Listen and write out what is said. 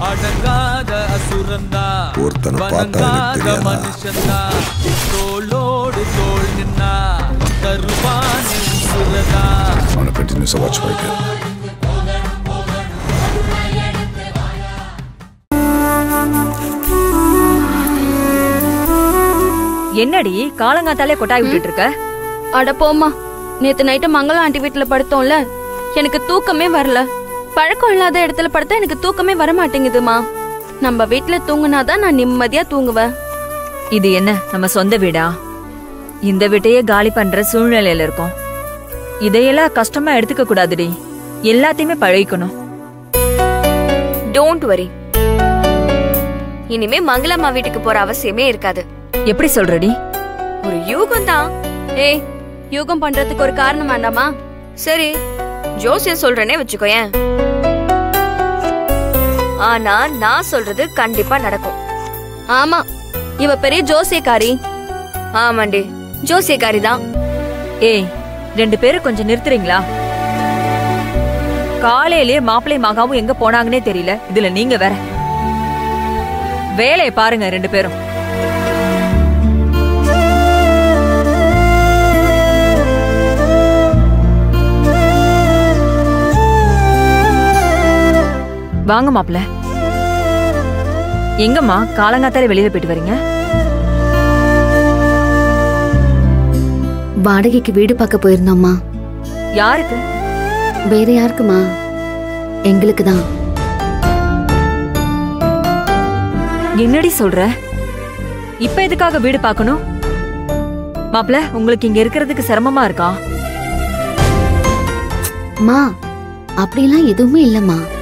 அடங்காத அசுரந்தா ஒருத்தனை பார்த்தா எனக்கு வணங்காத தெரியாதா? மனுஷந்தா தோளோடு தோள் நின்னா தருவானே உசுரதா அவனை கண்டினியூஸாக வாட்ச் பண்ணிட்டு என்னடி காலங்காத்தாலே கொட்டாய் விட்டுட்டு இருக்க அட போம்மா நேத்து நைட்டு மங்களம் ஆண்டி வீட்டுல படுத்தோம்ல எனக்கு தூக்கமே வரல பழக்கம் இல்லாத இடத்துல படுத்தா எனக்கு தூக்கமே வர மாட்டேங்குதுமா நம்ம வீட்டுல தூங்குனாதான் நான் நிம்மதியா தூங்குவேன் இது என்ன நம்ம சொந்த வீடா இந்த வீட்டையே காலி பண்ற சூழ்நிலையில இருக்கோம் இதையெல்லாம் கஷ்டமா எடுத்துக்க கூடாதுடி எல்லாத்தையுமே பழகிக்கணும் டோன்ட் வரி இனிமே மங்களம்மா வீட்டுக்கு போற அவசியமே இருக்காது எப்படி சொல்றடி ஒரு யூகம் தான் ஏய் யூகம் பண்றதுக்கு ஒரு காரணம் வேண்டாமா சரி ஜோசியம் சொல்றேனே வச்சுக்கோயேன் ஆனா நான் சொல்றது கண்டிப்பா நடக்கும் ஆமா இவ பெரிய ஜோசியக்காரி ஆமாண்டி ஜோசியக்காரி தான் ஏய் ரெண்டு பேரும் கொஞ்சம் நிறுத்துறீங்களா காலையிலேயே மாப்பிள்ளை மகாவும் எங்க போனாங்கன்னே தெரியல இதுல நீங்க வேற வேலையை பாருங்க ரெண்டு பேரும் வாங்க மாப்பிள்ள எங்கம்மா காலங்காத்தால வெளியில போயிட்டு வரீங்க வாடகைக்கு வீடு பார்க்க போயிருந்தோம்மா யாருக்கு வேற யாருக்குமா எங்களுக்கு தான் என்னடி சொல்ற இப்ப எதுக்காக வீடு பார்க்கணும் மாப்ள உங்களுக்கு இங்க இருக்கிறதுக்கு சிரமமா இருக்கா மா அப்படிலாம் எதுவுமே இல்லம்மா